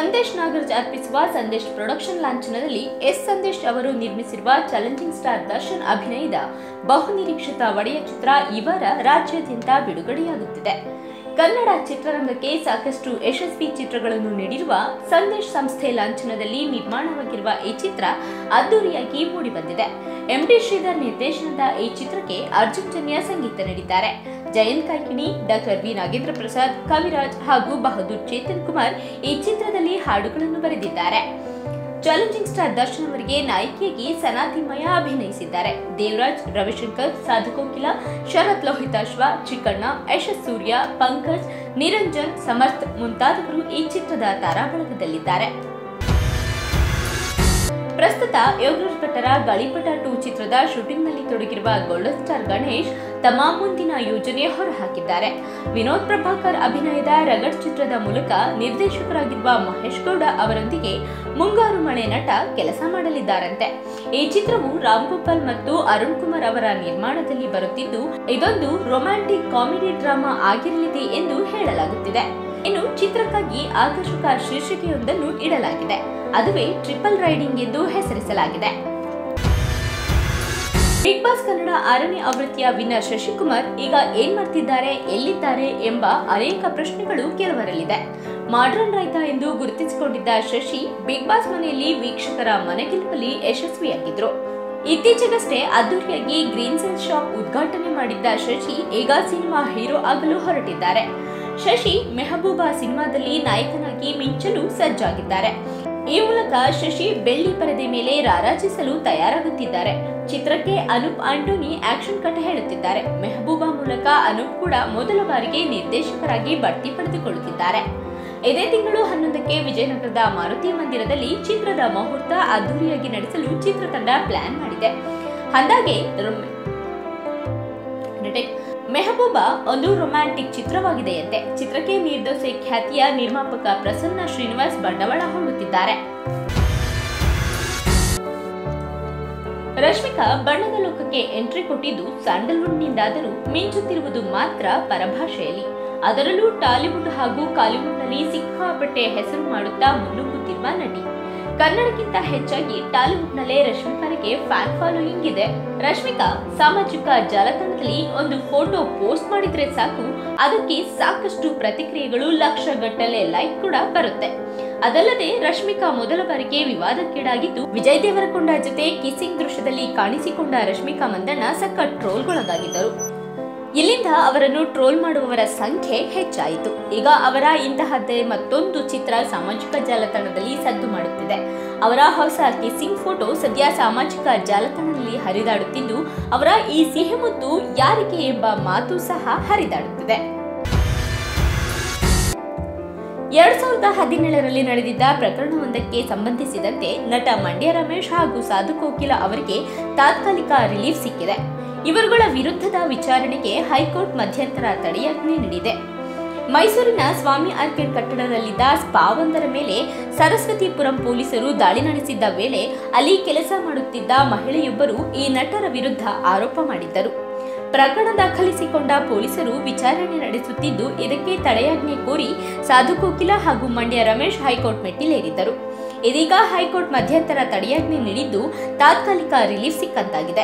ಸಂದೇಶ್ ನಾಗರಾಜ್ ಅರ್ಪಿಸುವ ಸಂದೇಶ್ ಪ್ರೊಡಕ್ಷನ್ ಲಾಂಛನದಲ್ಲಿ ಎಸ್ ಸಂದೇಶ್ ಅವರು ನಿರ್ಮಿಸಿರುವ ಚಾಲೆಂಜಿಂಗ್ ಸ್ಟಾರ್ ದರ್ಶನ್ ಅಭಿನಯದ ಬಹುನಿರೀಕ್ಷಿತ ಒಡೆಯ ಚಿತ್ರ ಈ ವಾರ ರಾಜ್ಯಾದ್ಯಂತ ಬಿಡುಗಡೆಯಾಗುತ್ತಿದೆ ಕನ್ನಡ ಚಿತ್ರರಂಗಕ್ಕೆ ಸಾಕಷ್ಟು ಯಶಸ್ವಿ ಚಿತ್ರಗಳನ್ನು ನೀಡಿರುವ ಸಂದೇಶ್ ಸಂಸ್ಥೆ ಲಾಂಛನದಲ್ಲಿ ನಿರ್ಮಾಣವಾಗಿರುವ ಈ ಚಿತ್ರ ಅದ್ದೂರಿಯಾಗಿ ಮೂಡಿಬಂದಿದೆ ಎಂಡಿ ಶ್ರೀಧರ್ ನಿರ್ದೇಶನದ ಈ ಚಿತ್ರಕ್ಕೆ ಅರ್ಜುನ್ ಜನ್ಯ ಸಂಗೀತ ನೀಡಿದ್ದಾರೆ ಜಯಂತ್ ಕಾಯ್ಕಿಣಿ ಡಾಕ್ಟರ್ ವಿ ನಾಗೇಂದ್ರ ಪ್ರಸಾದ್ ಕವಿರಾಜ್ ಹಾಗೂ ಬಹದ್ದೂರ್ ಚೇತನ್ ಕುಮಾರ್ ಈ ಚಿತ್ರದಲ್ಲಿ ಹಾಡುಗಳನ್ನು ಬರೆದಿದ್ದಾರೆ ಚಾಲೆಂಜಿಂಗ್ ಸ್ಟಾರ್ ದರ್ಶನ್ ಅವರಿಗೆ ನಾಯಕಿಯಾಗಿ ಸನಾತಿಮಯ ಅಭಿನಯಿಸಿದ್ದಾರೆ ದೇವರಾಜ್ ರವಿಶಂಕರ್ ಸಾಧುಕೋಕಿಲ ಶರತ್ ಲೋಹಿತಾಶ್ವ ಚಿಕ್ಕಣ್ಣ ಯಶಸ್ ಸೂರ್ಯ ಪಂಕಜ್ ನಿರಂಜನ್ ಸಮರ್ಥ್ ಮುಂತಾದವರು ಈ ಚಿತ್ರದ ತಾರಾಬಳಗದಲ್ಲಿದ್ದಾರೆ ಪ್ರಸ್ತುತ ಯೋಗೇಶ್ ಭಟ್ಟರ ಗಾಳಿಪಟ ಟೂ ಚಿತ್ರದ ಶೂಟಿಂಗ್ನಲ್ಲಿ ತೊಡಗಿರುವ ಗೋಲ್ಡನ್ ಸ್ಟಾರ್ ಗಣೇಶ್ ತಮ್ಮ ಮುಂದಿನ ಯೋಜನೆ ಹೊರಹಾಕಿದ್ದಾರೆ ವಿನೋದ್ ಪ್ರಭಾಕರ್ ಅಭಿನಯದ ರಗಡ್ ಚಿತ್ರದ ಮೂಲಕ ನಿರ್ದೇಶಕರಾಗಿರುವ ಮಹೇಶ್ ಗೌಡ ಅವರೊಂದಿಗೆ ಮುಂಗಾರು ಮಳೆ ನಟ ಕೆಲಸ ಮಾಡಲಿದ್ದಾರಂತೆ ಈ ಚಿತ್ರವು ರಾಮ್ ಗೋಪಾಲ್ ಮತ್ತು ಅರುಣ್ ಕುಮಾರ್ ಅವರ ನಿರ್ಮಾಣದಲ್ಲಿ ಬರುತ್ತಿದ್ದು ಇದೊಂದು ರೊಮ್ಯಾಂಟಿಕ್ ಕಾಮಿಡಿ ಡ್ರಾಮಾ ಆಗಿರಲಿದೆ ಎಂದು ಹೇಳಲಾಗುತ್ತಿದೆ ಇನ್ನು ಚಿತ್ರಕ್ಕಾಗಿ ಆಕರ್ಷಕ ಶೀರ್ಷಿಕೆಯೊಂದನ್ನು ಇಡಲಾಗಿದೆ ಅದುವೇ ಟ್ರಿಪಲ್ ರೈಡಿಂಗ್ ಎಂದು ಹೆಸರಿಸಲಾಗಿದೆ ಬಿಗ್ ಬಾಸ್ ಕನ್ನಡ ಆರನೇ ಆವೃತ್ತಿಯ ವಿನ್ನರ್ ಶಶಿಕುಮಾರ್ ಈಗ ಏನ್ ಮಾಡ್ತಿದ್ದಾರೆ ಎಲ್ಲಿದ್ದಾರೆ ಎಂಬ ಅನೇಕ ಪ್ರಶ್ನೆಗಳು ಕೆಲವರಲ್ಲಿದೆ ಮಾಡ್ರನ್ ರೈತ ಎಂದು ಗುರುತಿಸಿಕೊಂಡಿದ್ದ ಶಶಿ ಬಿಗ್ ಬಾಸ್ ಮನೆಯಲ್ಲಿ ವೀಕ್ಷಕರ ಮನೆಗೆಲುಪಲ್ಲಿ ಯಶಸ್ವಿಯಾಗಿದ್ರು ಇತ್ತೀಚೆಗಷ್ಟೇ ಅದ್ದೂರಿಯಾಗಿ ಗ್ರೀನ್ ಸೆಲ್ ಶಾಪ್ ಉದ್ಘಾಟನೆ ಮಾಡಿದ್ದ ಶಶಿ ಈಗ ಸಿನಿಮಾ ಹೀರೋ ಆಗಲು ಹೊರಟಿದ್ದಾರೆ ಶಶಿ ಮೆಹಬೂಬಾ ಸಿನಿಮಾದಲ್ಲಿ ನಾಯಕನಾಗಿ ಮಿಂಚಲು ಸಜ್ಜಾಗಿದ್ದಾರೆ ಈ ಮೂಲಕ ಶಶಿ ಬೆಳ್ಳಿ ಪರದೆ ಮೇಲೆ ರಾರಾಜಿಸಲು ತಯಾರಾಗುತ್ತಿದ್ದಾರೆ ಚಿತ್ರಕ್ಕೆ ಅನೂಪ್ ಆಂಟೋನಿ ಆಕ್ಷನ್ ಕಟ್ ಹೇಳುತ್ತಿದ್ದಾರೆ ಮೆಹಬೂಬಾ ಮೂಲಕ ಅನೂಪ್ ಕೂಡ ಮೊದಲ ಬಾರಿಗೆ ನಿರ್ದೇಶಕರಾಗಿ ಬಡ್ತಿ ಪಡೆದುಕೊಳ್ಳುತ್ತಿದ್ದಾರೆ ಇದೇ ತಿಂಗಳು ಹನ್ನೊಂದಕ್ಕೆ ವಿಜಯನಗರದ ಮಾರುತಿ ಮಂದಿರದಲ್ಲಿ ಚಿತ್ರದ ಮುಹೂರ್ತ ಅದ್ದೂರಿಯಾಗಿ ನಡೆಸಲು ಚಿತ್ರತಂಡ ಪ್ಲಾನ್ ಮಾಡಿದೆ ಅಂದಾಗೆ ರೊಮ್- ಮೆಹಬೂಬಾ ಒಂದು ರೊಮ್ಯಾಂಟಿಕ್ ಚಿತ್ರವಾಗಿದೆಯಂತೆ ಚಿತ್ರಕ್ಕೆ ನಿರ್ದೋಸೆ ಖ್ಯಾತಿಯ ನಿರ್ಮಾಪಕ ಪ್ರಸನ್ನ ಶ್ರೀನಿವಾಸ್ ಬಂಡವಾಳ ಹೂಡುತ್ತಿದ್ದಾರೆ ರಶ್ಮಿಕಾ ಬಣ್ಣದ ಲೋಕಕ್ಕೆ ಎಂಟ್ರಿ ಕೊಟ್ಟಿದ್ದು ಸ್ಯಾಂಡಲ್ವುಡ್ನಿಂದಾದರೂ ಮಿಂಚುತ್ತಿರುವುದು ಮಾತ್ರ ಪರಭಾಷೆಯಲ್ಲಿ ಅದರಲ್ಲೂ ಟಾಲಿವುಡ್ ಹಾಗೂ ಕಾಲಿವುಡ್ನಲ್ಲಿ ಸಿಕ್ಕಾಪಟ್ಟೆ ಹೆಸರು ಮಾಡುತ್ತಾ ಮುನ್ನುಗ್ಗುತ್ತಿರುವ ನಟಿ ಕನ್ನಡಕ್ಕಿಂತ ಹೆಚ್ಚಾಗಿ ಟಾಲಿವುಡ್ನಲ್ಲೇ ರಶ್ಮಿಕಾರಿಗೆ ಫ್ಯಾನ್ ಫಾಲೋಯಿಂಗ್ ಇದೆ ರಶ್ಮಿಕಾ ಸಾಮಾಜಿಕ ಜಾಲತಾಣದಲ್ಲಿ ಒಂದು ಫೋಟೋ ಪೋಸ್ಟ್ ಮಾಡಿದ್ರೆ ಸಾಕು ಅದಕ್ಕೆ ಸಾಕಷ್ಟು ಪ್ರತಿಕ್ರಿಯೆಗಳು ಲಕ್ಷ ಗಟ್ಟಲೆ ಲೈಕ್ ಕೂಡ ಬರುತ್ತೆ ಅದಲ್ಲದೆ ರಶ್ಮಿಕಾ ಮೊದಲ ಬಾರಿಗೆ ವಿವಾದಕ್ಕೀಡಾಗಿದ್ದು ವಿಜಯ್ ದೇವರಕೊಂಡ ಜೊತೆ ಕಿಸ್ಸಿಂಗ್ ದೃಶ್ಯದಲ್ಲಿ ಕಾಣಿಸಿಕೊಂಡ ರಶ್ಮಿಕಾ ಮಂದಣ್ಣ ಸಖತ್ ಟ್ರೋಲ್ಗೊಳಗಾಗಿದ್ದರು ಇಲ್ಲಿಂದ ಅವರನ್ನು ಟ್ರೋಲ್ ಮಾಡುವವರ ಸಂಖ್ಯೆ ಹೆಚ್ಚಾಯಿತು ಈಗ ಅವರ ಇಂತಹದ್ದೇ ಮತ್ತೊಂದು ಚಿತ್ರ ಸಾಮಾಜಿಕ ಜಾಲತಾಣದಲ್ಲಿ ಸದ್ದು ಮಾಡುತ್ತಿದೆ ಅವರ ಹೊಸ ಕಿಸ್ಸಿಂಗ್ ಫೋಟೋ ಸದ್ಯ ಸಾಮಾಜಿಕ ಜಾಲತಾಣದಲ್ಲಿ ಹರಿದಾಡುತ್ತಿದ್ದು ಅವರ ಈ ಸಿಹಿ ಮುತ್ತು ಯಾರಿಗೆ ಎಂಬ ಮಾತು ಸಹ ಹರಿದಾಡುತ್ತಿದೆ ಎರಡ್ ಸಾವಿರದ ಹದಿನೇಳರಲ್ಲಿ ನಡೆದಿದ್ದ ಪ್ರಕರಣವೊಂದಕ್ಕೆ ಸಂಬಂಧಿಸಿದಂತೆ ನಟ ಮಂಡ್ಯ ರಮೇಶ್ ಹಾಗೂ ಸಾಧು ಕೋಕಿಲ ಅವರಿಗೆ ತಾತ್ಕಾಲಿಕ ರಿಲೀಫ್ ಸಿಕ್ಕಿದೆ ಇವರುಗಳ ವಿರುದ್ಧದ ವಿಚಾರಣೆಗೆ ಹೈಕೋರ್ಟ್ ಮಧ್ಯಂತರ ತಡೆಯಾಜ್ಞೆ ನೀಡಿದೆ ಮೈಸೂರಿನ ಸ್ವಾಮಿ ಆರ್ಕಿಡ್ ಕಟ್ಟಡದಲ್ಲಿದ್ದ ಸ್ಪಾವೊಂದರ ಮೇಲೆ ಸರಸ್ವತಿಪುರಂ ಪೊಲೀಸರು ದಾಳಿ ನಡೆಸಿದ್ದ ವೇಳೆ ಅಲ್ಲಿ ಕೆಲಸ ಮಾಡುತ್ತಿದ್ದ ಮಹಿಳೆಯೊಬ್ಬರು ಈ ನಟರ ವಿರುದ್ಧ ಆರೋಪ ಮಾಡಿದ್ದರು ಪ್ರಕರಣ ದಾಖಲಿಸಿಕೊಂಡ ಪೊಲೀಸರು ವಿಚಾರಣೆ ನಡೆಸುತ್ತಿದ್ದು ಇದಕ್ಕೆ ತಡೆಯಾಜ್ಞೆ ಕೋರಿ ಸಾಧು ಕೋಕಿಲ ಹಾಗೂ ಮಂಡ್ಯ ರಮೇಶ್ ಹೈಕೋರ್ಟ್ ಮೆಟ್ಟಿಲೇರಿದ್ದರು ಇದೀಗ ಹೈಕೋರ್ಟ್ ಮಧ್ಯಂತರ ತಡೆಯಾಜ್ಞೆ ನೀಡಿದ್ದು ತಾತ್ಕಾಲಿಕ ರಿಲೀಫ್ ಸಿಕ್ಕಂತಾಗಿದೆ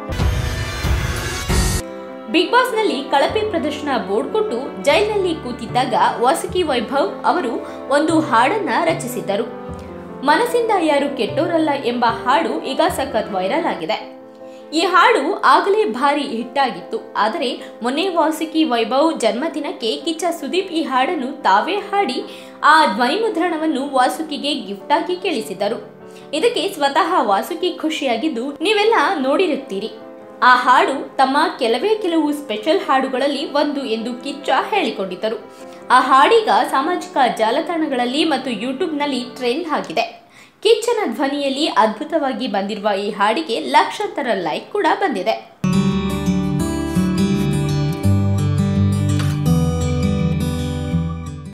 ಬಿಗ್ ಬಾಸ್ನಲ್ಲಿ ಕಳಪೆ ಪ್ರದರ್ಶನ ಬೋರ್ಡ್ ಕೊಟ್ಟು ಜೈಲಿನಲ್ಲಿ ಕೂತಿದ್ದಾಗ ವಾಸುಕಿ ವೈಭವ್ ಅವರು ಒಂದು ಹಾಡನ್ನ ರಚಿಸಿದ್ದರು ಮನಸ್ಸಿಂದ ಯಾರು ಕೆಟ್ಟೋರಲ್ಲ ಎಂಬ ಹಾಡು ಈಗ ಸಖತ್ ವೈರಲ್ ಆಗಿದೆ ಈ ಹಾಡು ಆಗಲೇ ಭಾರಿ ಹಿಟ್ಟಾಗಿತ್ತು ಆದರೆ ಮೊನ್ನೆ ವಾಸುಕಿ ವೈಭವ್ ಜನ್ಮದಿನಕ್ಕೆ ಕಿಚ್ಚ ಸುದೀಪ್ ಈ ಹಾಡನ್ನು ತಾವೇ ಹಾಡಿ ಆ ಧ್ವನಿ ಮುದ್ರಣವನ್ನು ವಾಸುಕಿಗೆ ಗಿಫ್ಟ್ ಆಗಿ ಕೇಳಿಸಿದರು ಇದಕ್ಕೆ ಸ್ವತಃ ವಾಸುಕಿ ಖುಷಿಯಾಗಿದ್ದು ನೀವೆಲ್ಲ ನೋಡಿರುತ್ತೀರಿ ಆ ಹಾಡು ತಮ್ಮ ಕೆಲವೇ ಕೆಲವು ಸ್ಪೆಷಲ್ ಹಾಡುಗಳಲ್ಲಿ ಒಂದು ಎಂದು ಕಿಚ್ಚ ಹೇಳಿಕೊಂಡಿದ್ದರು ಆ ಹಾಡೀಗ ಸಾಮಾಜಿಕ ಜಾಲತಾಣಗಳಲ್ಲಿ ಮತ್ತು ಯೂಟ್ಯೂಬ್ನಲ್ಲಿ ಟ್ರೆಂಡ್ ಆಗಿದೆ ಕಿಚ್ಚನ ಧ್ವನಿಯಲ್ಲಿ ಅದ್ಭುತವಾಗಿ ಬಂದಿರುವ ಈ ಹಾಡಿಗೆ ಲಕ್ಷಾಂತರ ಲೈಕ್ ಕೂಡ ಬಂದಿದೆ